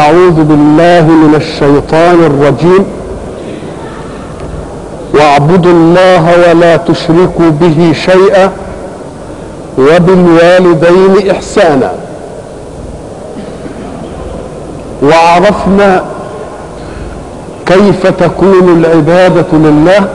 أعوذ بالله من الشيطان الرجيم واعبدوا الله ولا تشركوا به شيئا وبالوالدين إحسانا وعرفنا كيف تكون العبادة لله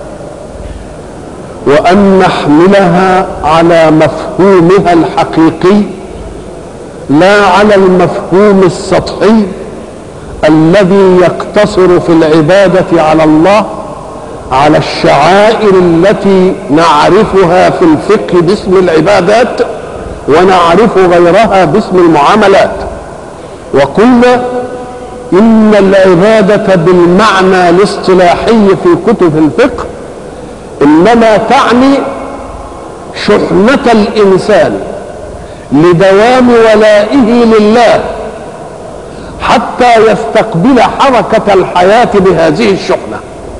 وأن نحملها على مفهومها الحقيقي لا على المفهوم السطحي الذي يقتصر في العبادة على الله على الشعائر التي نعرفها في الفقه باسم العبادات ونعرف غيرها باسم المعاملات وقلنا إن العبادة بالمعنى الاصطلاحي في كتب الفقه إنما تعني شحنة الإنسان لدوام ولائه لله حتى يستقبل حركة الحياة بهذه الشحنة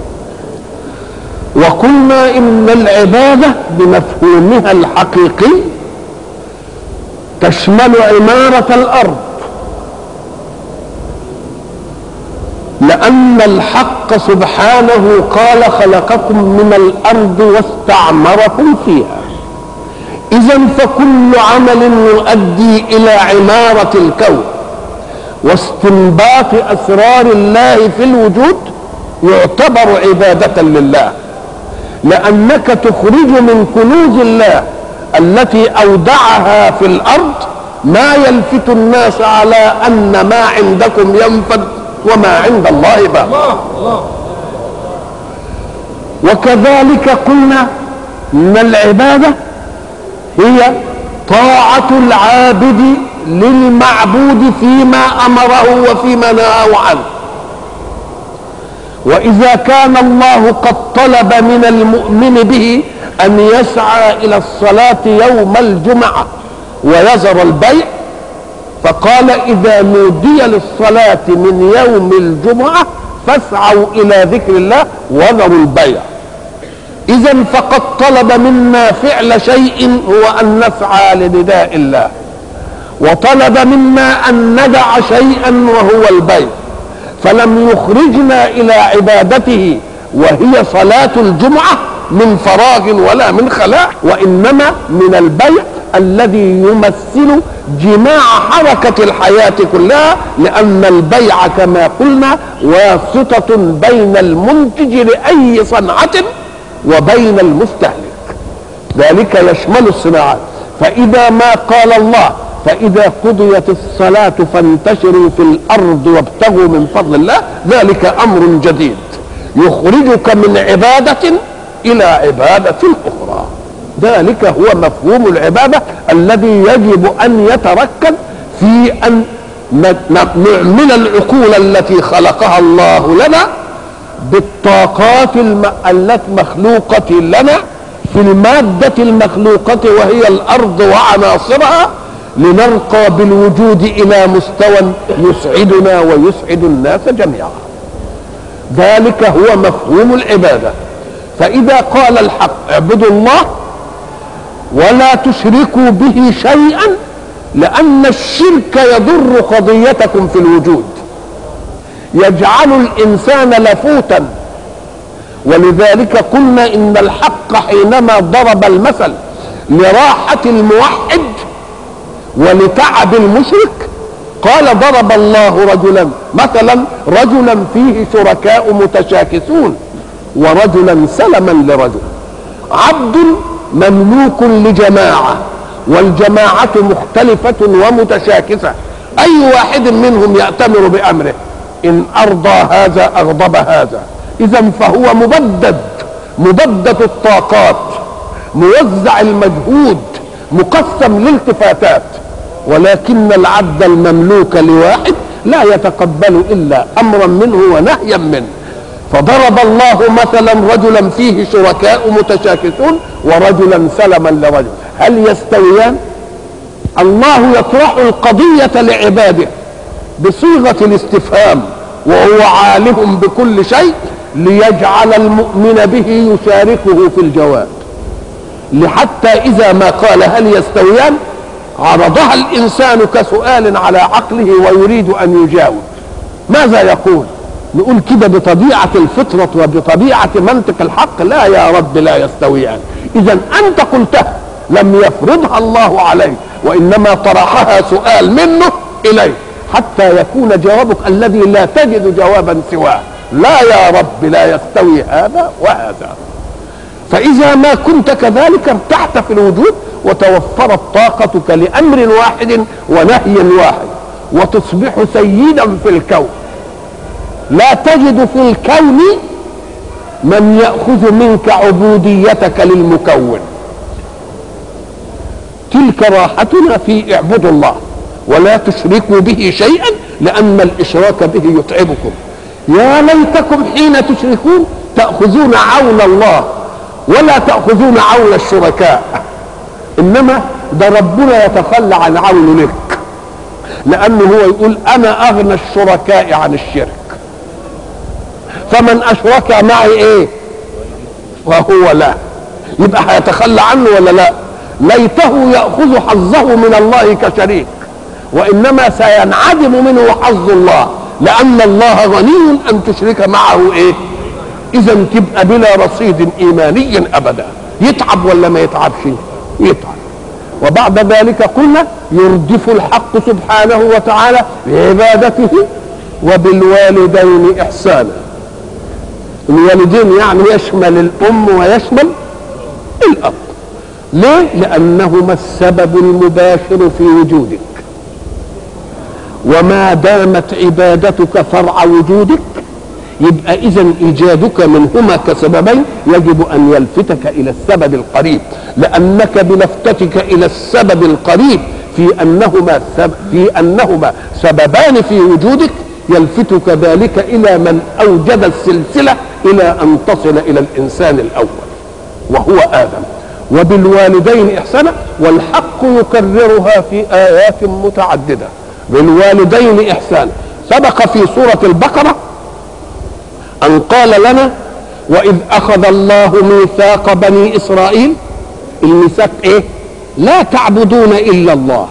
وقلنا إن العبادة بمفهومها الحقيقي تشمل عمارة الأرض لأن الحق سبحانه قال خلقكم من الأرض واستعمركم فيها إذا فكل عمل يؤدي إلى عمارة الكون واستنباط أسرار الله في الوجود يعتبر عبادة لله لأنك تخرج من كنوز الله التي أودعها في الأرض ما يلفت الناس على أن ما عندكم ينفد وما عند الله باق وكذلك قلنا ان العباده هي طاعه العابد للمعبود فيما امره وفيما نهاه عنه واذا كان الله قد طلب من المؤمن به ان يسعى الى الصلاه يوم الجمعه ويذر البيع فقال إذا نودي للصلاة من يوم الجمعة فاسعوا إلى ذكر الله وذروا البيع إذا فقد طلب منا فعل شيء هو أن نسعى لنداء الله وطلب منا أن ندع شيئا وهو البيع فلم يخرجنا إلى عبادته وهي صلاة الجمعة من فراغ ولا من خلاء وإنما من البيع الذي يمثل جماع حركة الحياة كلها لأن البيع كما قلنا واسطة بين المنتج لأي صنعة وبين المستهلك ذلك يشمل الصناعات فإذا ما قال الله فإذا قضيت الصلاة فانتشروا في الأرض وابتغوا من فضل الله ذلك أمر جديد يخرجك من عبادة إلى عبادة أخرى ذلك هو مفهوم العبادة الذي يجب أن يتركز في أن نعمل العقول التي خلقها الله لنا بالطاقات التي مخلوقة لنا في المادة المخلوقة وهي الأرض وعناصرها لنرقى بالوجود إلى مستوى يسعدنا ويسعد الناس جميعا ذلك هو مفهوم العبادة فإذا قال الحق اعبدوا الله ولا تشركوا به شيئا لأن الشرك يضر قضيتكم في الوجود يجعل الإنسان لفوتا ولذلك قلنا إن الحق حينما ضرب المثل لراحة الموحد ولتعب المشرك قال ضرب الله رجلا مثلا رجلا فيه شركاء متشاكسون ورجلا سلما لرجل عبد مملوك لجماعة والجماعة مختلفة ومتشاكسة أي واحد منهم يأتمر بأمره إن أرضى هذا أغضب هذا إذا فهو مبدد مبدد الطاقات موزع المجهود مقسم الالتفاتات ولكن العبد المملوك لواحد لا يتقبل إلا أمرا منه ونهيا منه فضرب الله مثلا رجلا فيه شركاء متشاكسون ورجلا سلما لرجل هل يستويان الله يطرح القضية لعباده بصيغة الاستفهام وهو عالم بكل شيء ليجعل المؤمن به يشاركه في الجواب لحتى إذا ما قال هل يستويان عرضها الانسان كسؤال على عقله ويريد ان يجاوب ماذا يقول نقول كده بطبيعة الفطرة وبطبيعة منطق الحق لا يا رب لا يستويان إذا أنت قلتها لم يفرضها الله عليك وإنما طرحها سؤال منه إليك حتى يكون جوابك الذي لا تجد جوابا سواه لا يا رب لا يستوي هذا وهذا فإذا ما كنت كذلك ارتحت في الوجود وتوفرت طاقتك لأمر واحد ونهي واحد وتصبح سيدا في الكون لا تجد في الكون من يأخذ منك عبوديتك للمكون تلك راحتنا في اعبدوا الله ولا تشركوا به شيئا لأن الإشراك به يتعبكم يا ليتكم حين تشركون تأخذون عون الله ولا تأخذون عون الشركاء إنما ده ربنا يتخلى عن عون لك لأنه هو يقول أنا أغنى الشركاء عن الشرك فمن أشرك معي إيه وهو لا يبقى هيتخلى عنه ولا لا ليته يأخذ حظه من الله كشريك وإنما سينعدم منه حظ الله لأن الله غني أن تشرك معه إيه إذا تبقى بلا رصيد إيماني أبدا يتعب ولا ما يتعبش يتعب وبعد ذلك قلنا يردف الحق سبحانه وتعالى بعبادته وبالوالدين إحسانا الوالدين يعني يشمل الأم ويشمل الأب ليه؟ لأنهما السبب المباشر في وجودك وما دامت عبادتك فرع وجودك يبقى إذا إيجادك منهما كسببين يجب أن يلفتك إلى السبب القريب لأنك بلفتتك إلى السبب القريب في أنهما سب في أنهما سببان في وجودك يلفتك ذلك إلى من أوجد السلسلة إلى أن تصل إلى الإنسان الأول وهو آدم وبالوالدين إحسانا والحق يكررها في آيات متعددة بالوالدين إحسانا سبق في سورة البقرة أن قال لنا وإذ أخذ الله ميثاق بني إسرائيل الميثاق إيه؟ لا تعبدون إلا الله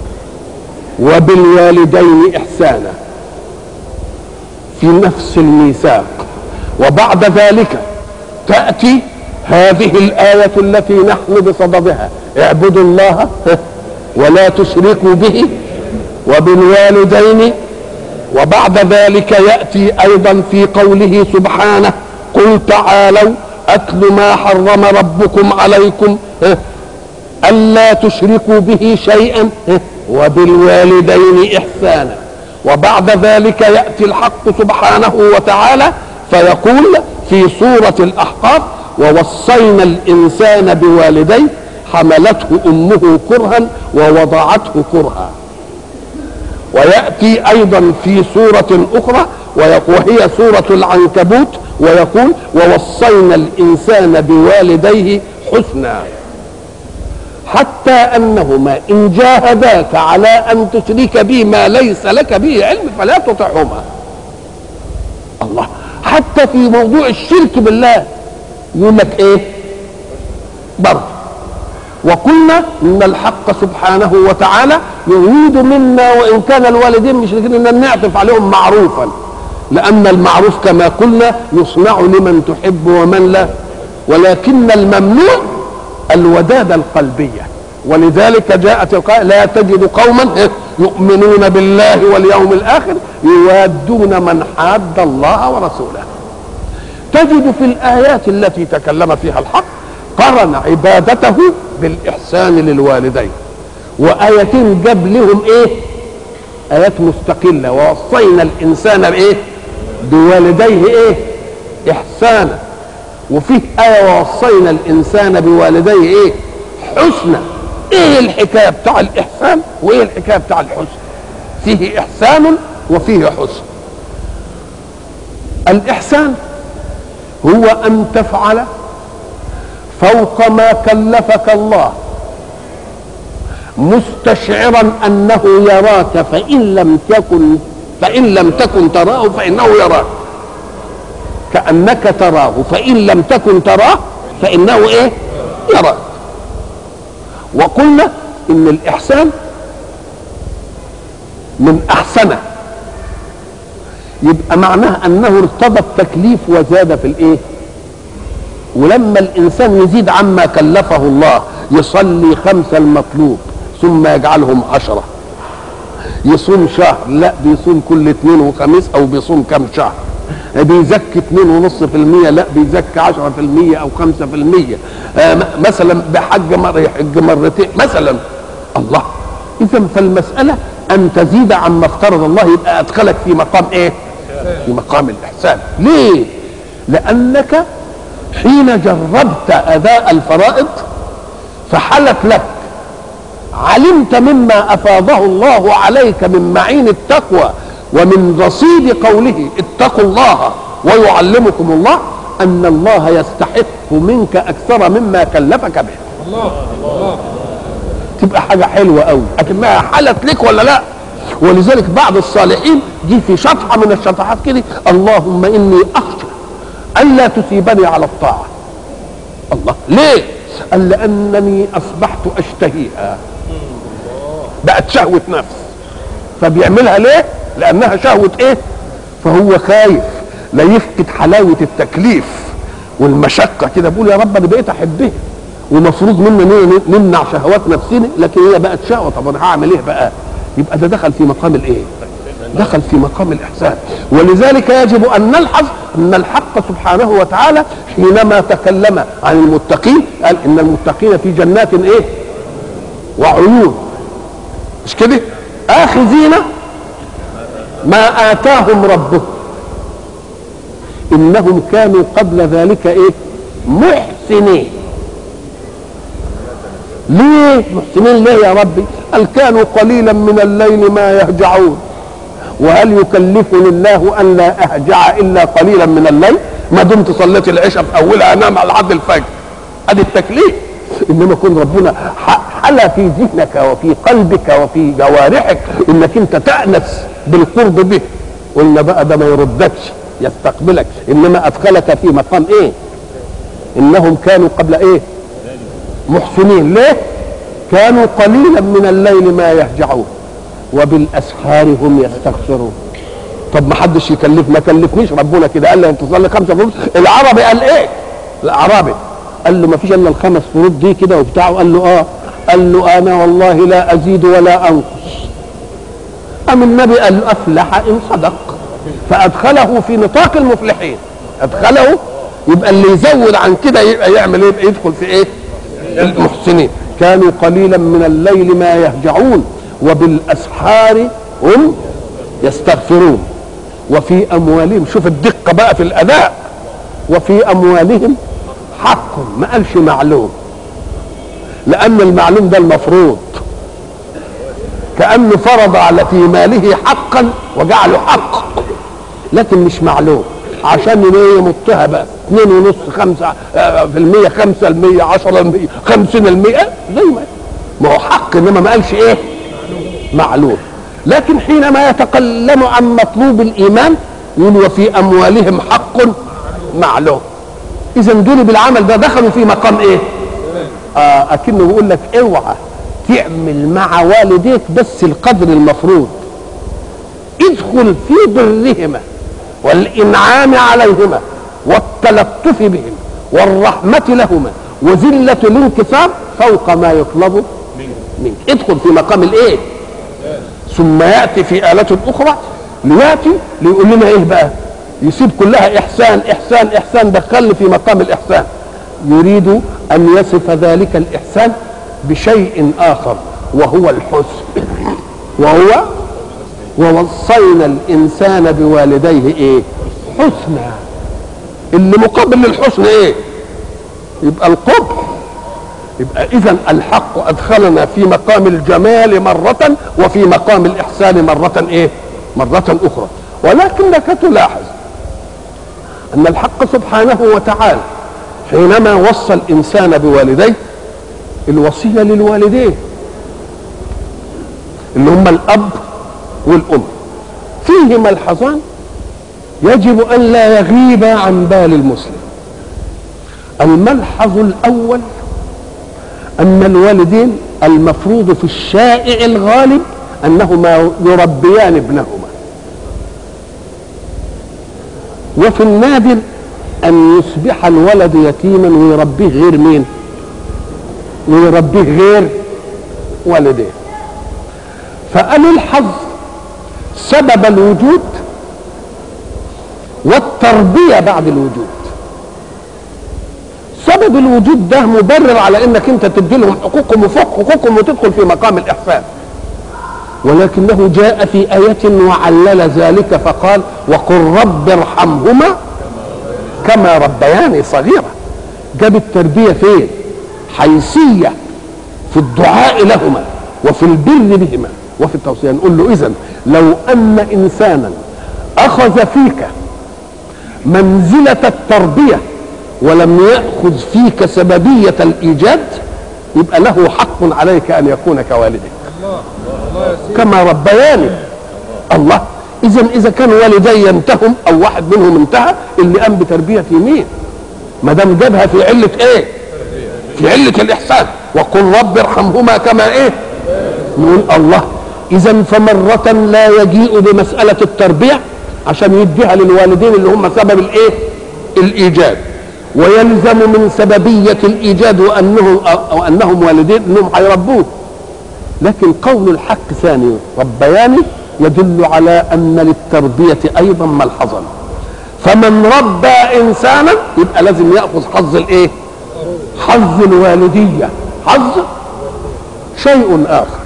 وبالوالدين إحسانا في نفس الميثاق وبعد ذلك تأتي هذه الآية التي نحن بصددها اعبدوا الله ولا تشركوا به وبالوالدين وبعد ذلك يأتي أيضا في قوله سبحانه قل تعالوا أتل ما حرم ربكم عليكم ألا تشركوا به شيئا وبالوالدين إحسانا وبعد ذلك يأتي الحق سبحانه وتعالى فيقول في سورة الأحقاف ووصينا الإنسان بوالديه حملته أمه كرها ووضعته كرها ويأتي أيضا في سورة أخرى وهي سورة العنكبوت ويقول ووصينا الإنسان بوالديه حسنا حتى أنهما إن جاهداك على أن تشرك بي ما ليس لك به علم فلا تطعهما الله حتى في موضوع الشرك بالله يقول لك ايه برضه وقلنا ان الحق سبحانه وتعالى يريد منا وان كان الوالدين مشركين ان نعطف عليهم معروفا لان المعروف كما قلنا يصنع لمن تحب ومن لا ولكن الممنوع الوداد القلبيه ولذلك جاءت القائل لا تجد قوما يؤمنون بالله واليوم الاخر يوادون من حاد الله ورسوله تجد في الايات التي تكلم فيها الحق قرن عبادته بالاحسان للوالدين وايتين جاب لهم ايه ايات مستقله ووصينا الانسان بايه بوالديه ايه احسانا وفيه ايه ووصينا الانسان بوالديه ايه حسنا ايه الحكايه بتاع الاحسان وايه الحكايه بتاع الحسن فيه احسان وفيه حسن الاحسان هو ان تفعل فوق ما كلفك الله مستشعرا انه يراك فان لم تكن فان لم تكن تراه فانه يراك كانك تراه فان لم تكن تراه فانه ايه يراك وقلنا ان الاحسان من احسنه يبقى معناه انه ارتضى التكليف وزاد في الايه ولما الانسان يزيد عما كلفه الله يصلي خمسه المطلوب ثم يجعلهم عشره يصوم شهر لا بيصوم كل اثنين وخميس او بيصوم كم شهر بيزكي اثنين ونص في المية لا بيزكي عشرة في المية او خمسة في المية آه مثلا بحج مرة يحج مرتين مثلا الله اذا فالمسألة ان تزيد عما افترض الله يبقى ادخلك في مقام ايه في مقام الاحسان ليه لانك حين جربت اداء الفرائض فحلت لك علمت مما افاضه الله عليك من معين التقوى ومن رصيد قوله اتقوا الله ويعلمكم الله ان الله يستحق منك اكثر مما كلفك به الله الله تبقى حاجه حلوه قوي لكنها حلت لك ولا لا ولذلك بعض الصالحين جه في شطحه من الشطحات كده اللهم اني اخشى الا تثيبني على الطاعه الله ليه قال لانني اصبحت اشتهيها بقت شهوه نفس فبيعملها ليه لانها شهوه ايه فهو خايف لا يفقد حلاوه التكليف والمشقه كده بيقول يا رب انا بقيت احبها ومفروض منا نمنع شهوات نفسنا لكن هي بقت شهوه طب انا هعمل ايه بقى يبقى ده دخل في مقام الايه دخل في مقام الاحسان ولذلك يجب ان نلحظ ان الحق سبحانه وتعالى حينما تكلم عن المتقين قال ان المتقين في جنات ايه وعيون مش كده اخذين ما اتاهم ربهم انهم كانوا قبل ذلك ايه محسنين ليه محسنين ليه يا ربي قال كانوا قليلا من الليل ما يهجعون وهل يكلفني الله ان لا اهجع الا قليلا من الليل ما دمت صليت العشاء في اولها انام لحد الفجر ادي التكليف انما كن ربنا حلى في ذهنك وفي قلبك وفي جوارحك انك انت تانس بالقرب به قلنا بقى ده ما يردكش يستقبلك انما ادخلك في مقام ايه انهم كانوا قبل ايه محسنين ليه كانوا قليلا من الليل ما يهجعون وبالاسحار هم يستغفرون طب ما حدش يكلف ما كلفنيش ربنا كده قال لي انت تصلي خمسه فروض العربي قال ايه الاعرابي قال له ما فيش الا الخمس فروض دي كده وبتاع قال له اه قال له انا والله لا ازيد ولا انقص ام النبي قال له افلح ان صدق فادخله في نطاق المفلحين ادخله يبقى اللي يزود عن كده يبقى يعمل ايه يبقى يدخل في ايه المحسنين كانوا قليلا من الليل ما يهجعون وبالاسحار هم يستغفرون وفي اموالهم شوف الدقه بقى في الاداء وفي اموالهم حق ما قالش معلوم لان المعلوم ده المفروض كانه فرض على في ماله حقا وجعله حق لكن مش معلوم عشان يمطها بقى 2 ونص 5 في المية 5 المية 10 المية 50 المية زي ما ما هو حق انما ما قالش ايه معلوم لكن حينما يتكلم عن مطلوب الايمان يقول وفي اموالهم حق معلوم اذا دول بالعمل ده دخلوا في مقام ايه آه اكنه بيقول لك اوعى تعمل مع والديك بس القدر المفروض ادخل في برهما والانعام عليهما والتلطف بهم والرحمة لهما وذلة الانكسار فوق ما يطلب منك ادخل في مقام الايه ثم يأتي في آلة أخرى ليأتي ليقول لنا ايه بقى يسيب كلها إحسان إحسان إحسان دخلني في مقام الإحسان يريد أن يصف ذلك الإحسان بشيء آخر وهو الحسن وهو ووصينا الإنسان بوالديه إيه حسنا اللي مقابل للحسن ايه يبقى القبح يبقى اذا الحق ادخلنا في مقام الجمال مرة وفي مقام الاحسان مرة ايه مرة اخرى ولكنك تلاحظ ان الحق سبحانه وتعالى حينما وصى الانسان بوالديه الوصية للوالدين اللي هم الاب والام فيه ملحظان يجب ان لا يغيب عن بال المسلم الملحظ الاول أن الوالدين المفروض في الشائع الغالب أنهما يربيان ابنهما وفي النادر أن يصبح الولد يتيما ويربيه غير مين ويربيه غير والديه فقالوا الحظ سبب الوجود والتربية بعد الوجود سبب الوجود ده مبرر على انك انت تدي لهم حقوقهم وفوق حقوقهم وتدخل في مقام الاحسان ولكنه جاء في آية وعلل ذلك فقال وقل رب ارحمهما كما ربياني صغيرة جاب التربية فين حيثية في الدعاء لهما وفي البر بهما وفي التوصية نقول له إذا لو أن إنسانا أخذ فيك منزلة التربية ولم يأخذ فيك سببية الإيجاد يبقى له حق عليك أن يكون كوالدك كما ربياني الله إذا إذا كان والدي انتهم أو واحد منهم انتهى اللي قام بتربية مين؟ ما دام جابها في علة إيه؟ في علة الإحسان وقل رب ارحمهما كما إيه؟ نقول الله إذا فمرة لا يجيء بمسألة التربية عشان يديها للوالدين اللي هم سبب الإيه؟ الإيجاد ويلزم من سببية الإيجاد وأنهم أو أنهم والدين أنهم هيربوه لكن قول الحق ثاني ربياني يدل على أن للتربية أيضا ملحظا فمن ربى إنسانا يبقى لازم يأخذ حظ الإيه؟ حظ الوالدية حظ شيء آخر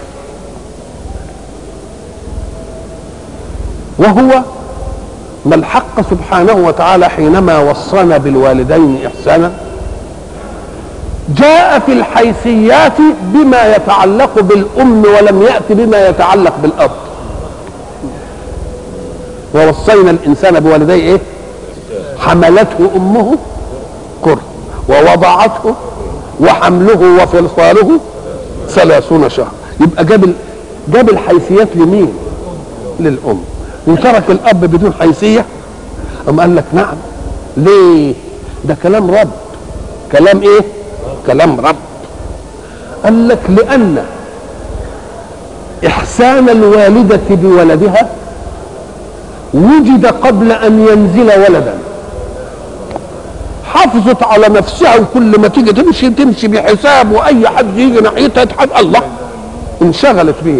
وهو ما الحق سبحانه وتعالى حينما وصانا بالوالدين إحسانا جاء في الحيثيات بما يتعلق بالأم ولم يأت بما يتعلق بالأب ووصينا الإنسان بوالديه إيه حملته أمه كر ووضعته وحمله وفصاله ثلاثون شهر يبقى جاب جاب الحيثيات لمين للأم وترك الأب بدون حيثية أم قال لك نعم ليه ده كلام رب كلام ايه كلام رب قال لك لأن إحسان الوالدة بولدها وجد قبل أن ينزل ولدا حافظت على نفسها وكل ما تيجي تمشي تمشي بحساب واي حد يجي ناحيتها تحب الله انشغلت به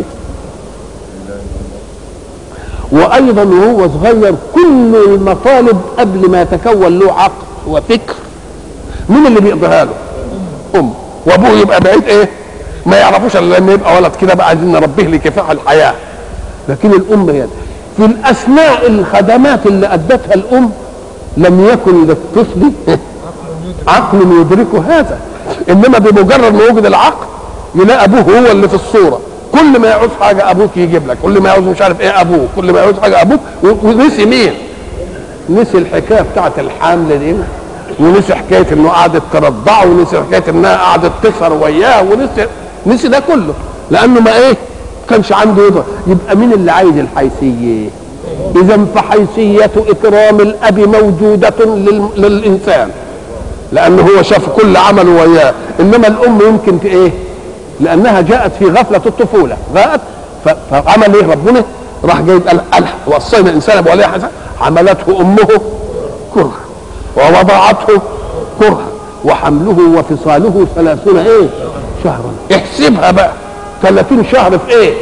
وايضا وهو صغير كل المطالب قبل ما يتكون له عقل وفكر مين اللي بيقضيها له؟ ام وابوه يبقى بعيد ايه؟ ما يعرفوش الا لما يبقى ولد كده بقى عايزين نربيه لكفاح الحياه لكن الام هي في الاثناء الخدمات اللي ادتها الام لم يكن للطفل عقل يدرك هذا انما بمجرد ما وجد العقل يلاقي ابوه هو اللي في الصوره كل ما يعوز حاجه ابوك يجيب لك كل ما يعوز مش عارف ايه ابوه كل ما يعوز حاجه ابوك ونسي مين نسي الحكايه بتاعت الحمل دي ونسي حكايه انه قعدت ترضعه ونسي حكايه انها قعدت تسهر وياه ونسي نسي ده كله لانه ما ايه كانش عنده يضرب يبقى مين اللي عايز الحيثيه اذا فحيثيه اكرام الاب موجوده لل... للانسان لانه هو شاف كل عمله وياه انما الام يمكن ايه لانها جاءت في غفله الطفوله جاءت ف... فعمل ايه ربنا راح جايب قال قال وصينا الانسان بوليه حسن حملته امه كرها ووضعته كرها وحمله وفصاله ثلاثون ايه شهرا احسبها بقى 30 شهر في ايه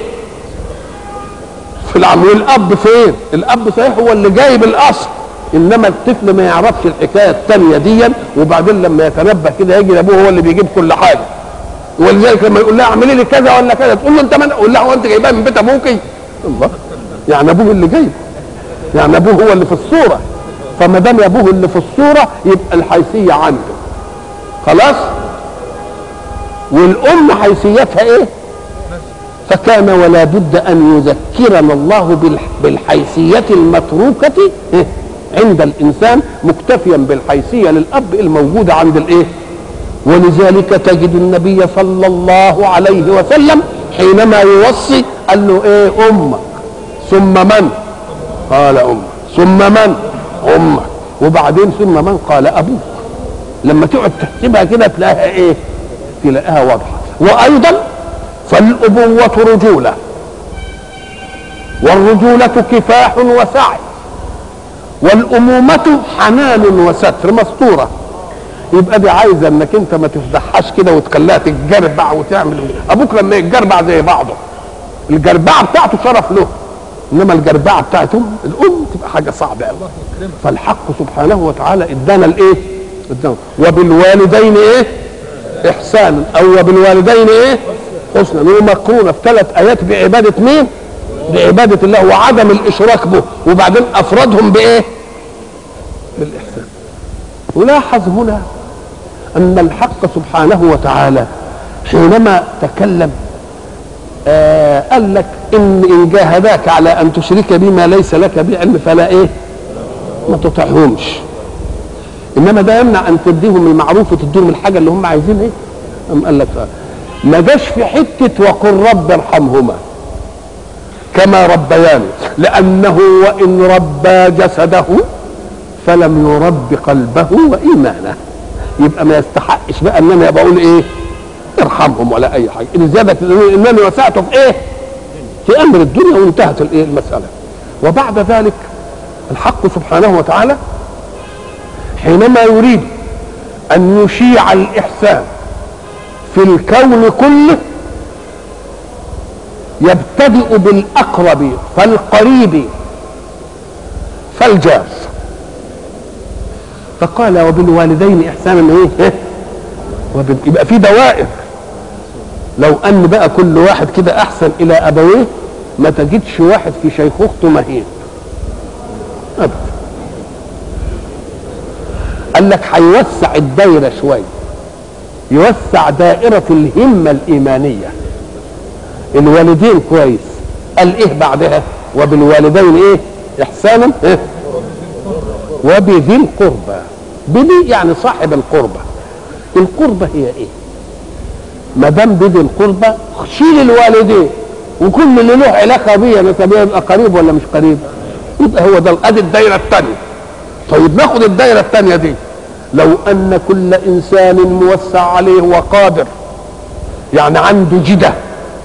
في العمل الاب فين الاب صحيح هو اللي جايب الاصل انما الطفل ما يعرفش الحكايه الثانيه دي وبعدين لما يتنبه كده يجي ابوه هو اللي بيجيب كل حاجه ولذلك لما يقول لها اعملي لي كذا ولا كذا تقول له انت من قول لها هو انت جايبها من بيت ابوكي الله يعني ابوه اللي جايب يعني ابوه هو اللي في الصوره فما دام ابوه اللي في الصوره يبقى الحيثيه عنده خلاص والام حيثيتها ايه فكان ولا بد ان يذكرنا الله بالحيثيه المتروكه عند الانسان مكتفيا بالحيثيه للاب الموجوده عند الايه ولذلك تجد النبي صلى الله عليه وسلم حينما يوصي قال له ايه امك ثم من قال امك ثم من امك وبعدين ثم من قال ابوك لما تقعد تحسبها كده تلاقيها ايه تلاقيها واضحه وايضا فالابوه رجوله والرجوله كفاح وسعي والامومه حنان وستر مستوره يبقى دي عايزه انك انت ما تفضحهاش كده وتخليها تتجربع وتعمل ابوك لما يتجربع زي بعضه الجربعه بتاعته شرف له انما الجربعه بتاعت ام الام تبقى حاجه صعبه قوي فالحق سبحانه وتعالى ادانا الايه؟ ادانا وبالوالدين ايه؟ احسانا او وبالوالدين ايه؟ حسنا ومقرونه في ثلاث ايات بعباده مين؟ بعباده الله وعدم الاشراك به وبعدين افردهم بايه؟ بالاحسان ولاحظ هنا ان الحق سبحانه وتعالى حينما تكلم آه قال لك ان ان جاهداك على ان تشرك بما ليس لك به علم فلا ايه ما تطعهمش انما ده يمنع ان تديهم المعروف وتديهم الحاجه اللي هم عايزين ايه أم قال لك آه. ما جاش في حته وقل رب ارحمهما كما ربياني لانه وان ربى جسده فلم يرب قلبه وايمانه يبقى ما يستحقش بقى ان انا بقول ايه ارحمهم ولا اي حاجه الزياده انني وسعته في ايه في امر الدنيا وانتهت الايه المساله وبعد ذلك الحق سبحانه وتعالى حينما يريد ان يشيع الاحسان في الكون كله يبتدئ بالاقرب فالقريب فالجار فقال وبالوالدين احسانا ايه وبال... يبقى في دوائر لو ان بقى كل واحد كده احسن الى ابويه ما تجدش واحد في شيخوخته مهين ابدا قال لك هيوسع الدايره شويه يوسع دائره الهمه الايمانيه الوالدين كويس قال ايه بعدها وبالوالدين ايه احسانا إيه؟ وبذي القربى بذي يعني صاحب القربى القربى هي ايه ما دام بذي القربى شيل الوالدين وكل اللي له علاقه بيه نسبيه يبقى قريب ولا مش قريب يبقى هو ده ادي الدايره الثانيه طيب ناخد الدايره الثانيه دي لو ان كل انسان موسع عليه وقادر يعني عنده جده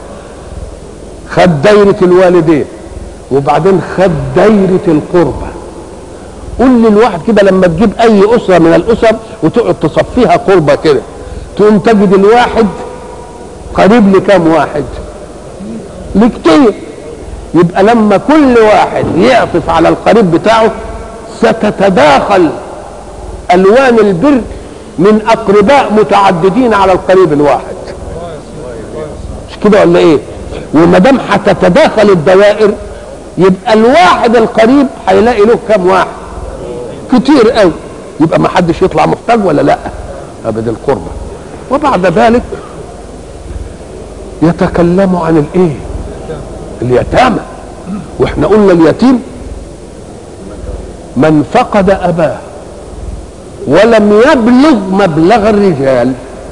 خد دايره الوالدين وبعدين خد دايره القربى قول للواحد كده لما تجيب اي اسره من الاسر وتقعد تصفيها قربة كده تقوم تجد الواحد قريب لكام واحد لكتير يبقى لما كل واحد يعطف على القريب بتاعه ستتداخل الوان البر من اقرباء متعددين على القريب الواحد مش كده ولا ايه وما دام هتتداخل الدوائر يبقى الواحد القريب هيلاقي له كام واحد كتير قوي يبقى ما حدش يطلع محتاج ولا لا ابدا القربة وبعد ذلك يتكلم عن الايه اليتامى واحنا قلنا اليتيم من فقد اباه ولم يبلغ مبلغ الرجال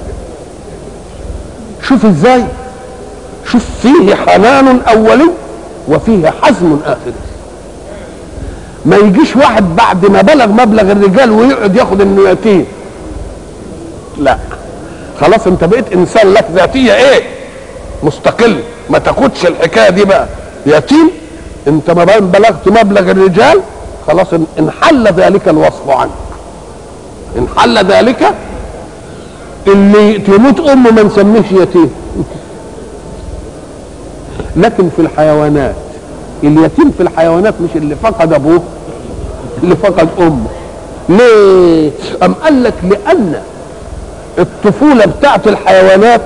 شوف ازاي شوف فيه حنان اولي وفيه حزم اخري ما يجيش واحد بعد ما بلغ مبلغ الرجال ويقعد ياخد انه يتيم لا خلاص انت بقيت انسان لك ذاتيه ايه مستقل ما تاخدش الحكايه دي بقى يتيم انت ما بلغت مبلغ الرجال خلاص انحل ذلك الوصف عنك انحل ذلك اللي تموت امه ما نسميش يتيم لكن في الحيوانات اليتيم في الحيوانات مش اللي فقد ابوه اللي فقد امه ليه ام قال لك لان الطفوله بتاعت الحيوانات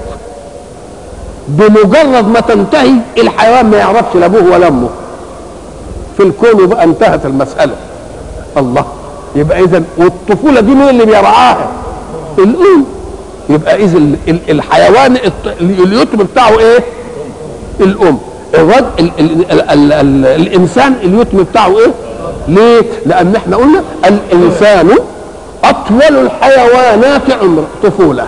بمجرد ما تنتهي الحيوان ما يعرفش لا ابوه ولا امه في الكون بقى انتهت المساله الله يبقى اذا والطفوله دي مين اللي بيرعاها الام يبقى اذا الحيوان اليتم بتاعه ايه الام الرد ال ال ال ال ال الانسان اليتم بتاعه ايه ليه لان احنا قلنا الانسان اطول الحيوانات عمر طفوله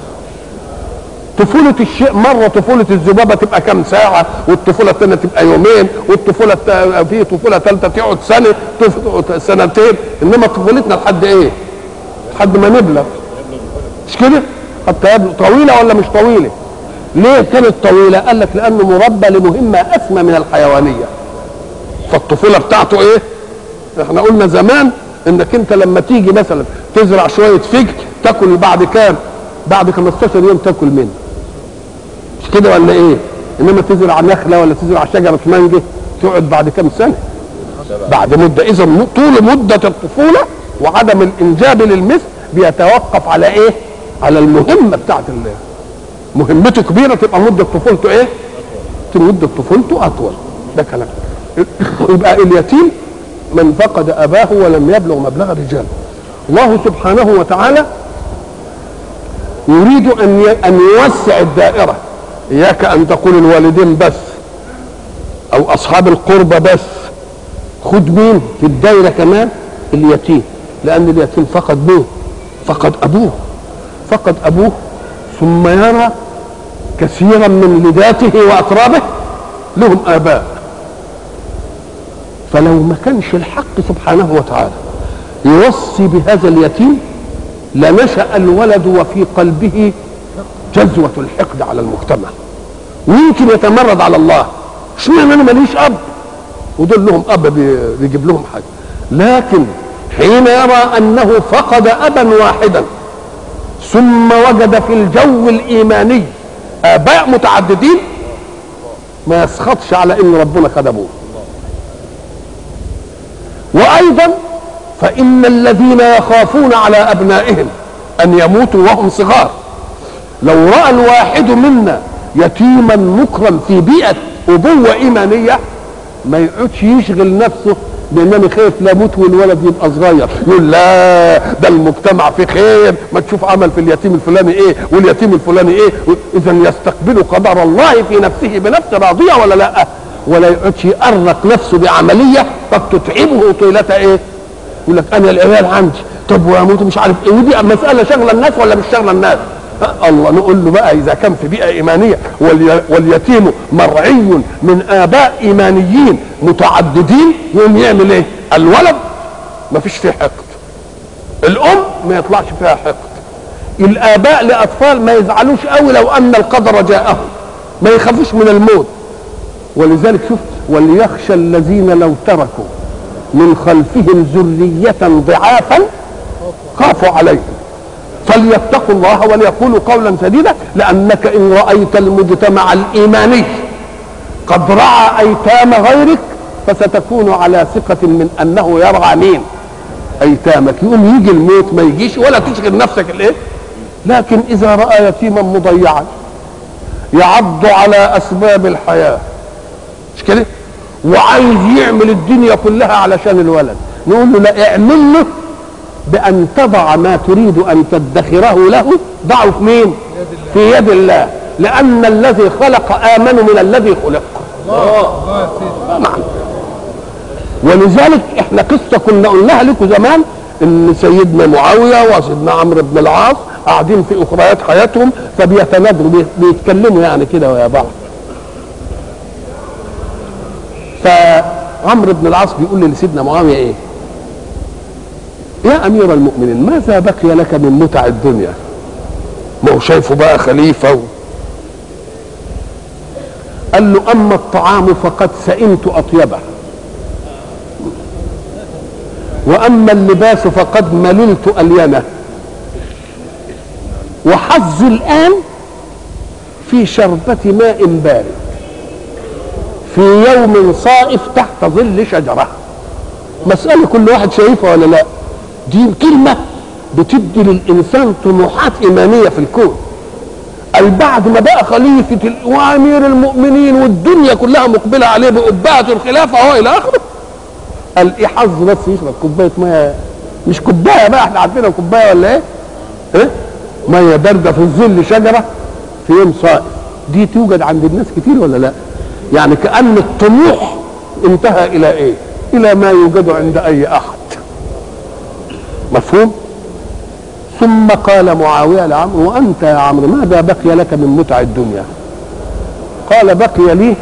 طفولة الشيء مرة طفولة الذبابة تبقى كم ساعة والطفولة الثانية تبقى يومين والطفولة في طفولة ثالثة تقعد سنة سنتين إنما طفولتنا لحد إيه؟ لحد ما نبلغ مش كده؟ حتى يبلغ طويلة ولا مش طويلة؟ ليه كانت طويله قال لك لانه مربى لمهمه اسمى من الحيوانيه فالطفوله بتاعته ايه احنا قلنا زمان انك انت لما تيجي مثلا تزرع شويه فجل تاكل بعد كام بعد 15 يوم تاكل منه مش كده ولا ايه انما تزرع نخله ولا تزرع شجره مانجه تقعد بعد كام سنه بعد مده اذا طول مده الطفوله وعدم الانجاب للمثل بيتوقف على ايه على المهمه بتاعت الله مهمته كبيره تبقى مده طفولته ايه مده طفولته اطول ده كلام يبقى اليتيم من فقد اباه ولم يبلغ مبلغ الرجال الله سبحانه وتعالى يريد ان ان يوسع الدائره اياك ان تقول الوالدين بس او اصحاب القربى بس خد مين في الدائره كمان اليتيم لان اليتيم فقد مين فقد ابوه فقد ابوه ثم يرى كثيرا من لذاته واقرابه لهم اباء فلو ما كانش الحق سبحانه وتعالى يوصي بهذا اليتيم لنشا الولد وفي قلبه جذوه الحقد على المجتمع ويمكن يتمرد على الله اشمعنى انا ماليش اب ودول لهم اب بيجيب لهم حاجه لكن حين يرى انه فقد ابا واحدا ثم وجد في الجو الايماني اباء متعددين ما يسخطش على ان ربنا خد ابوه وايضا فان الذين يخافون على ابنائهم ان يموتوا وهم صغار لو راى الواحد منا يتيما مكرم في بيئه ابوه ايمانيه ما يقعدش يشغل نفسه بانني خايف لا اموت والولد يبقى صغير يقول لا ده المجتمع فيه خير ما تشوف عمل في اليتيم الفلاني ايه واليتيم الفلاني ايه اذا يستقبل قدر الله في نفسه بنفس راضيه ولا لا ولا يقعدش يأرق نفسه بعمليه قد تتعبه طيله ايه يقول لك انا العيال عندي طب واموت مش عارف ايه ودي مساله شغله الناس ولا مش شغله الناس الله نقول له بقى اذا كان في بيئه ايمانيه واليتيم مرعي من اباء ايمانيين متعددين يقوم يعمل ايه؟ الولد ما فيش فيه حقد الام ما يطلعش فيها حقد الاباء لاطفال ما يزعلوش قوي لو ان القدر جاءهم ما يخافوش من الموت ولذلك شوف وليخشى الذين لو تركوا من خلفهم ذرية ضعافا خافوا عليهم فليتقوا الله وليقولوا قولا سديدا لانك ان رايت المجتمع الايماني قد رعى ايتام غيرك فستكون على ثقة من انه يرعى مين ايتامك يقوم يجي الموت ما يجيش ولا تشغل نفسك الايه لكن اذا راى يتيما مضيعا يعض على اسباب الحياه مش كده وعايز يعمل الدنيا كلها علشان الولد نقول له لا اعمل له بأن تضع ما تريد أن تدخره له ضعه في مين في يد الله لأن الذي خلق آمن من الذي خلق الله نعم ولذلك احنا قصة كنا قلناها لكم زمان ان سيدنا معاوية وسيدنا عمرو بن العاص قاعدين في اخريات حياتهم فبيتنادوا بيتكلموا يعني كده ويا بعض فعمرو بن العاص بيقول لسيدنا معاوية ايه يا امير المؤمنين ماذا بقي لك من متع الدنيا ما هو شايفه بقى خليفه و... قال له اما الطعام فقد سئمت اطيبه واما اللباس فقد مللت الينه وحظي الان في شربة ماء بارد في يوم صائف تحت ظل شجرة مسألة كل واحد شايفها ولا لا دي كلمة بتدي للإنسان طموحات إيمانية في الكون قال بعد ما بقى خليفة وأمير المؤمنين والدنيا كلها مقبلة عليه بأبهة الخلافة أهو إلى آخره قال إيه حظ بس يشرب كوباية مية مش كوباية بقى إحنا عارفينها كوباية ولا إيه؟ إيه؟ مية باردة في ظل شجرة في يوم صائف دي توجد عند الناس كتير ولا لا؟ يعني كأن الطموح انتهى إلى إيه؟ إلى ما يوجد عند أي أحد مفهوم ثم قال معاوية لعمرو وأنت يا عمرو ماذا بقي لك من متع الدنيا قال بقي لي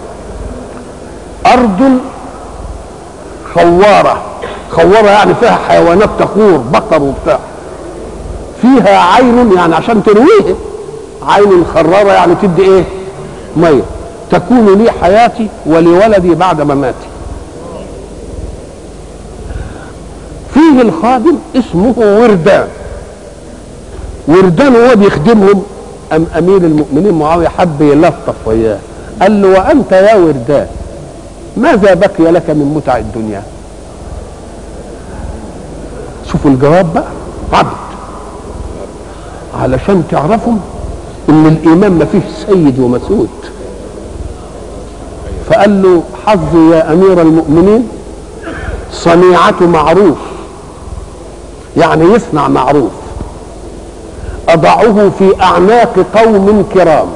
أرض خوارة خوارة يعني فيها حيوانات تخور بقر وبتاع فيها عين يعني عشان ترويه عين خرارة يعني تدي ايه مية تكون لي حياتي ولولدي بعد مماتي فيه الخادم اسمه وردان وردان وهو بيخدمهم أم أمير المؤمنين معاوية حب يلطف وياه قال له وأنت يا وردان ماذا بقي لك من متع الدنيا شوفوا الجواب بقى عبد علشان تعرفوا ان الايمان ما فيش سيد ومسود فقال له حظي يا امير المؤمنين صنيعة معروف يعني يصنع معروف اضعه في اعناق قوم كرام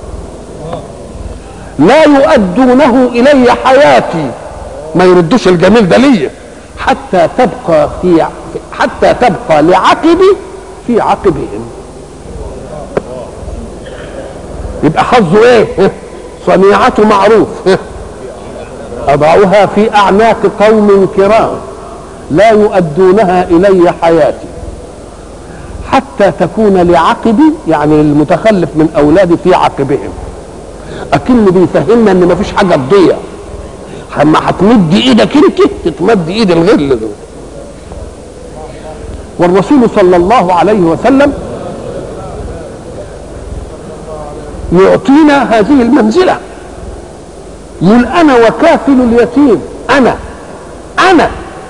لا يؤدونه الي حياتي ما يردوش الجميل ده ليا حتى تبقى في حتى تبقى لعقبي في عقبهم يبقى حظه ايه صنيعة معروف اضعها في اعناق قوم كرام لا يؤدونها الي حياتي حتى تكون لعقبي يعني المتخلف من اولادي في عقبهم اكن بيفهمنا ان مفيش حاجه تضيع اما هتمد ايدك انت تتمد ايد الغل دول والرسول صلى الله عليه وسلم يعطينا هذه المنزلة يقول أنا وكافل اليتيم أنا أنا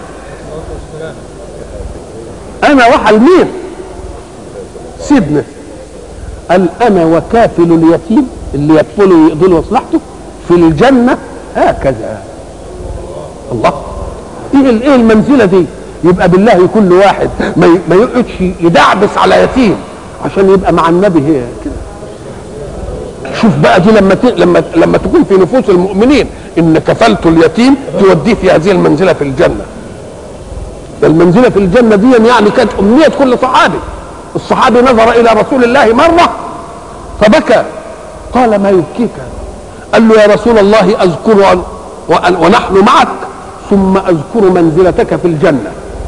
أنا وحل مين سيدنا قال أنا وكافل اليتيم اللي يكفله ويقضي مصلحته في الجنة هكذا الله ايه ايه المنزله دي يبقى بالله كل واحد ما ما يقعدش يدعبس على يتيم عشان يبقى مع النبي هي كده شوف بقى دي لما ت... لما لما تكون في نفوس المؤمنين ان كفلت اليتيم توديه في هذه المنزله في الجنه ده المنزله في الجنه دي يعني كانت امنيه كل صحابي الصحابي نظر الى رسول الله مره فبكى قال ما يبكيك قال له يا رسول الله اذكر وأن ونحن معك ثم اذكر منزلتك في الجنه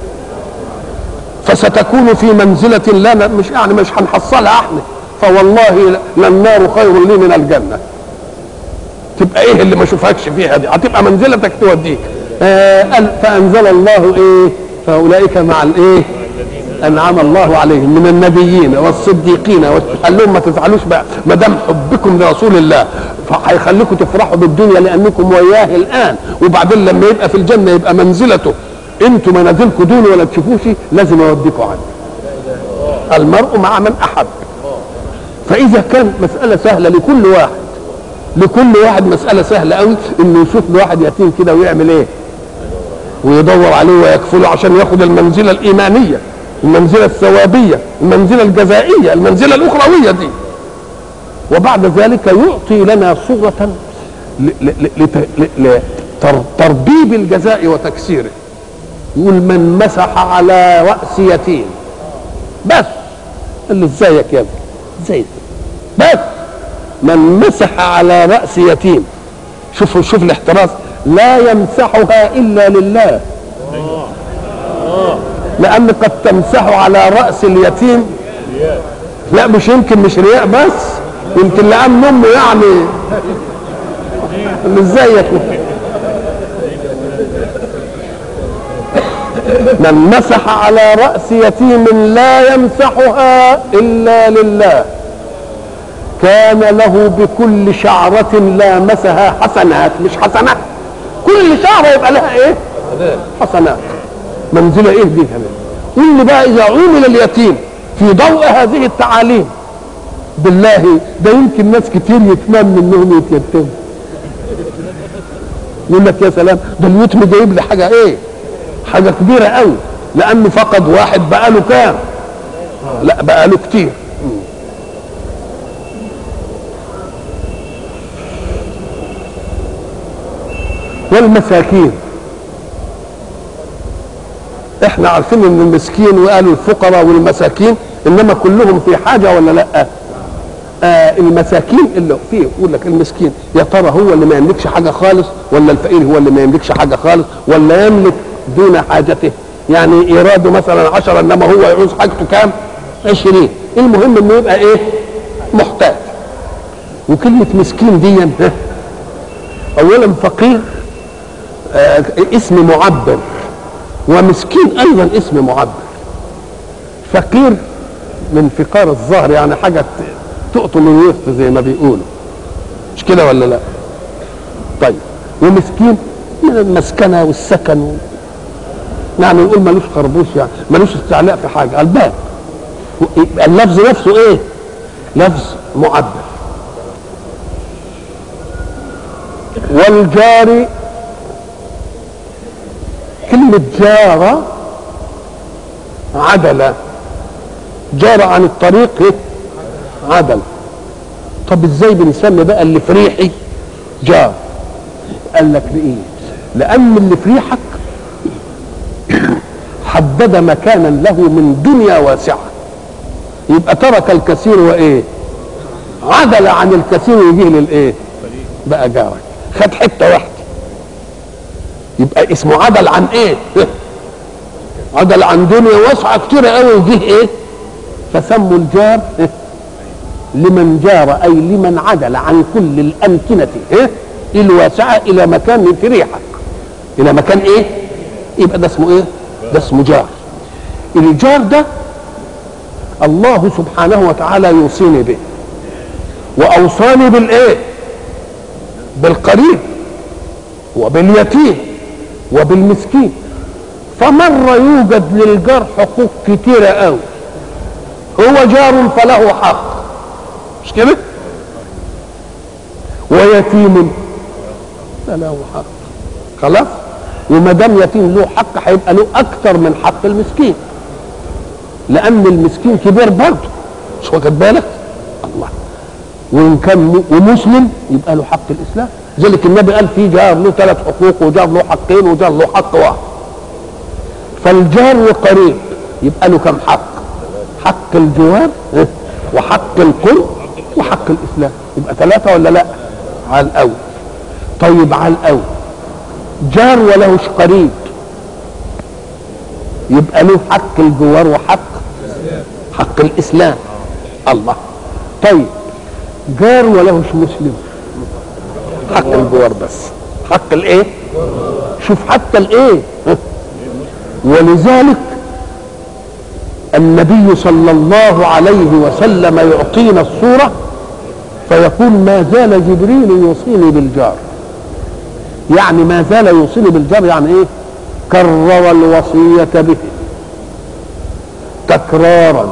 فستكون في منزلة لا مش يعني مش هنحصلها احنا فوالله للنار خير لي من الجنة تبقى ايه اللي ما شوفكش فيها دي هتبقى منزلتك توديك آه فانزل الله ايه فاولئك مع الايه انعم الله عليهم من النبيين والصديقين قال لهم ما تزعلوش بقى ما دام حبكم لرسول الله فهيخليكم تفرحوا بالدنيا لانكم وياه الان وبعدين لما يبقى في الجنه يبقى منزلته انتوا منازلكم دول ولا تشوفوش لازم اوديكم عنه المرء مع من احب فاذا كان مساله سهله لكل واحد لكل واحد مساله سهله قوي انه يشوف له واحد يتيم كده ويعمل ايه ويدور عليه ويكفله عشان ياخد المنزله الايمانيه المنزله الثوابيه المنزله الجزائيه المنزله الاخرويه دي وبعد ذلك يعطي لنا صورة لتربيب الجزاء وتكسيره يقول من مسح على رأس يتيم بس قال له ازيك يا ابني ازيك بس من مسح على رأس يتيم شوفوا شوف الاحتراز لا يمسحها إلا لله لأن قد تمسح على رأس اليتيم لا مش يمكن مش رياء بس يمكن لأن أمه يعني ازيك من مسح على رأس يتيم لا يمسحها إلا لله كان له بكل شعرة لامسها حسنات مش حسنات كل شعرة يبقى لها ايه حسنات منزلة ايه دي كمان قل بقى اذا عمل اليتيم في ضوء هذه التعاليم بالله ده يمكن ناس كتير يتمنى انهم يتيتموا يقول لك يا سلام ده اليتم جايب لي حاجه ايه حاجه كبيره قوي لانه فقد واحد بقاله كام لا بقاله كتير والمساكين احنا عارفين ان المسكين وقالوا الفقراء والمساكين انما كلهم في حاجه ولا لا آه المساكين اللي فيه يقول لك المسكين يا ترى هو اللي ما يملكش حاجه خالص ولا الفقير هو اللي ما يملكش حاجه خالص ولا يملك دون حاجته يعني ايراده مثلا عشرة انما هو يعوز حاجته كام عشرين المهم انه يبقى ايه محتاج وكلمة مسكين دي ها، أولا فقير آه، اسم معبر ومسكين أيضا اسم معبر فقير من فقار الظهر يعني حاجة ت- تقطم الوسط زي ما بيقولوا مش كده ولا لا طيب ومسكين من المسكنة والسكن و... يعني نقول ملوش خربوش يعني ملوش استعلاء في حاجة الباب يبقى اللفظ نفسه ايه لفظ معبر والجار كلمة جار عدل جار عن الطريق إيه؟ عدل طب ازاي بنسمي بقى اللي في ريحي جار قال لك ليه لان اللي في ريحك حدد مكانا له من دنيا واسعه يبقى ترك الكثير وايه عدل عن الكثير ويجيه للايه بقى جارك خد حته واحده يبقى اسمه عدل عن ايه عدل عن دنيا واسعه كتيره قوي وجيه ايه فسموا الجار إيه؟ لمن جار اي لمن عدل عن كل الامكنه إيه؟ الواسعه الى مكان في ريحك الى مكان ايه يبقى ده اسمه ايه ده اسمه جار الجار ده الله سبحانه وتعالى يوصيني به واوصاني بالايه بالقريب وباليتيم وبالمسكين فمرة يوجد للجار حقوق كتيرة قوي هو جار فله حق مش كده ويتيم فله حق خلاص وما دام يتيم له حق هيبقى له اكتر من حق المسكين لان المسكين كبير برضه مش واخد بالك الله وان كان م- ومسلم يبقى له حق الاسلام ذلك النبي قال في جار له ثلاث حقوق وجار له حقين وجار له حق واحد فالجار وقريب يبقى له كم حق حق الجوار إيه؟ وحق القرب وحق الاسلام يبقى ثلاثه ولا لا على الاول طيب على الاول جار ولهش قريب يبقى له حق الجوار وحق حق الاسلام الله طيب جار ولهش مسلم حق الجوار بس حق الايه شوف حتى الايه ها؟ ولذلك النبي صلى الله عليه وسلم يعطينا الصورة فيقول ما زال جبريل يوصيني بالجار يعني ما زال يوصيني بالجار يعني ايه كرر الوصية به تكرارا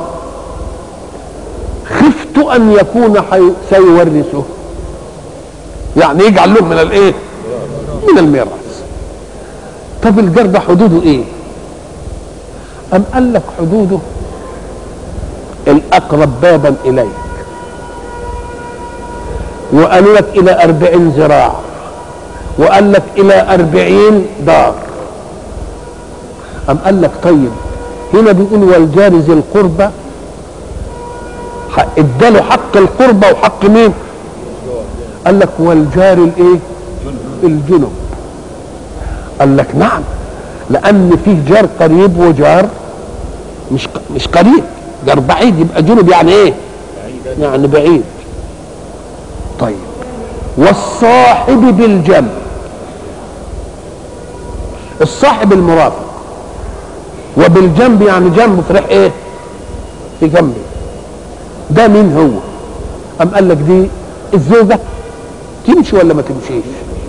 خفت ان يكون حي... سيورثه يعني يجعل له من الايه من الميراث طب الجار ده حدوده ايه أم قال لك حدوده الأقرب بابا إليك وقال لك إلى أربعين ذراع وقال لك إلى أربعين دار أم قال لك طيب هنا بيقول والجار ذي القربى ح- اداله حق القربى وحق مين قال لك والجار الايه الجنب قال لك نعم لان فيه جار قريب وجار مش مش قريب جار بعيد يبقى جنب يعني ايه يعني بعيد طيب والصاحب بالجنب الصاحب المرافق وبالجنب يعني جنبه في ريح ايه في جنبي ده مين هو ام قال لك دي الزوجه تمشي ولا ما تمشيش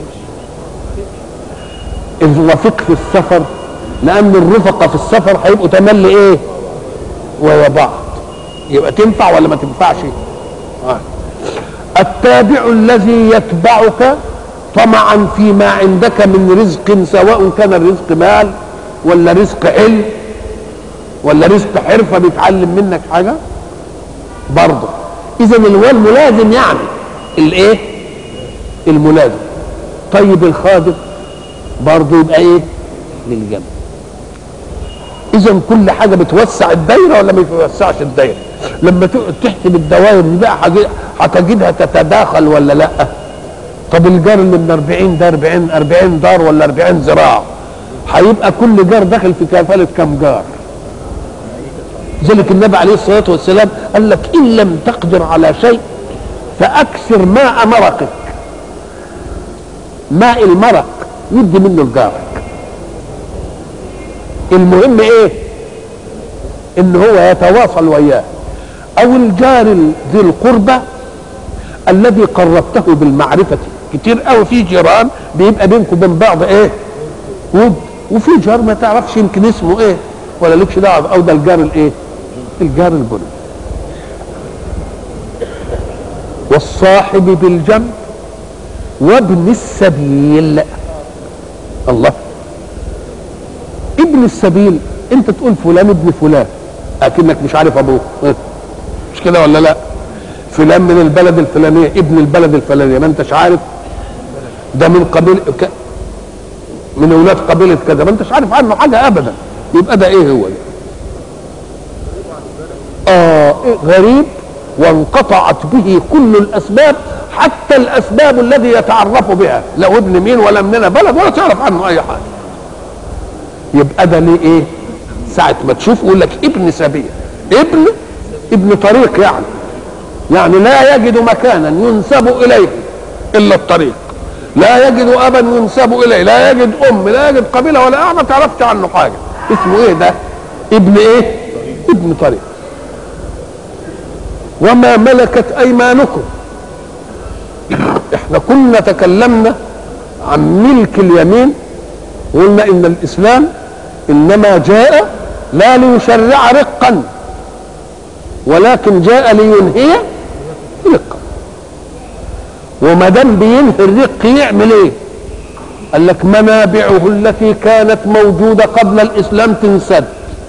الرفيق في السفر لان الرفقه في السفر هيبقوا تملي ايه ويا بعض يبقى تنفع ولا ما تنفعش آه. التابع الذي يتبعك طمعا فيما عندك من رزق سواء كان الرزق مال ولا رزق علم ولا رزق حرفه بيتعلم منك حاجه برضه اذا اللي هو الملازم يعني الايه الملازم طيب الخادم برضه يبقى ايه للجنب اذا كل حاجه بتوسع الدايره ولا ما بتوسعش الدايره لما تقعد تحسب الدوائر دي بقى هتجد- هتجدها تتداخل ولا لا طب الجار اللي من 40 ده 40 40 دار ولا 40 ذراع هيبقى كل جار داخل في كفاله كم جار لذلك النبي عليه الصلاه والسلام قال لك ان لم تقدر على شيء فاكثر ماء مرقك ماء المرق يدي منه لجارك المهم ايه ان هو يتواصل وياه او الجار ذي القربى الذي قربته بالمعرفة كتير قوي في جيران بيبقى بينكم وبين بعض ايه ود وفي جار ما تعرفش يمكن اسمه ايه ولا لكش دعوه او ده الجار الايه الجار البني والصاحب بالجنب وابن السبيل الله ابن السبيل انت تقول فلان ابن فلان اكنك مش عارف ابوه اه. مش كده ولا لا فلان من البلد الفلانيه ابن البلد الفلانيه ما انتش عارف ده من قبيل ك... من اولاد قبيله كذا ما انتش عارف عنه حاجه ابدا يبقى ده ايه هو ده اه إيه غريب وانقطعت به كل الاسباب حتى الاسباب الذي يتعرف بها لا ابن مين ولا مننا بلد ولا تعرف عنه اي حاجه يبقى ده ليه ايه ساعه ما تشوف يقول لك ابن سبيل ابن ابن طريق يعني يعني لا يجد مكانا ينسب اليه الا الطريق لا يجد ابا ينسب اليه لا يجد ام لا يجد قبيله ولا اعمى تعرفش عنه حاجه اسمه ايه ده ابن ايه ابن طريق وما ملكت ايمانكم احنا كنا تكلمنا عن ملك اليمين قلنا ان الاسلام انما جاء لا ليشرع رقا ولكن جاء لينهي رقا وما دام بينهي الرق يعمل ايه قال لك منابعه التي كانت موجوده قبل الاسلام تنسد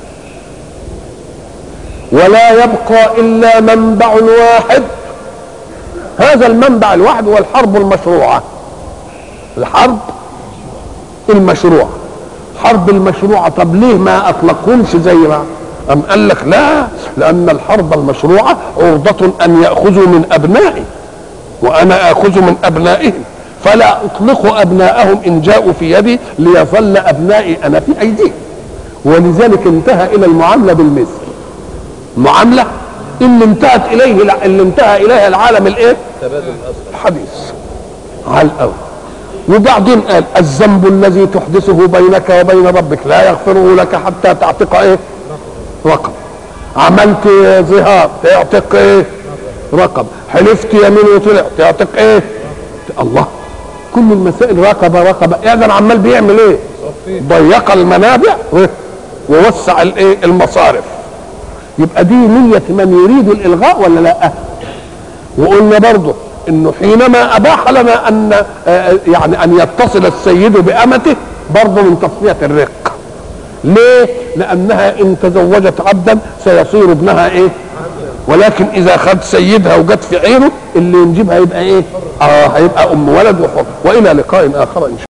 ولا يبقى الا منبع واحد هذا المنبع الواحد هو الحرب المشروعه الحرب المشروعه حرب المشروعه طب ليه ما اطلقهمش زي ما أم قال لك لا لأن الحرب المشروعة عرضة أن يأخذوا من أبنائي وأنا آخذ من أبنائهم فلا أطلق أبناءهم إن جاءوا في يدي ليظل أبنائي أنا في أيديهم ولذلك انتهى إلى المعاملة بالمثل معاملة اللي انتهت إليه اللي انتهى إليها العالم الإيه؟ الحديث على الأول وبعدين قال الذنب الذي تحدثه بينك وبين ربك لا يغفره لك حتى تعتق ايه رقم عملت ظهار تعتق ايه رقم حلفت يمين وطلع تعتق ايه الله كل المسائل رقبه رقبه يعني عمال بيعمل ايه ضيق المنابع ووسع الايه المصارف يبقى دي نية من يريد الإلغاء ولا لا وقلنا برضه انه حينما اباح لنا ان يعني ان يتصل السيد بامته برضه من تصفيه الرق ليه لانها ان تزوجت عبدا سيصير ابنها ايه ولكن اذا خد سيدها وجت في عينه اللي ينجبها يبقى ايه اه هيبقى ام ولد وحر والى لقاء اخر ان شاء الله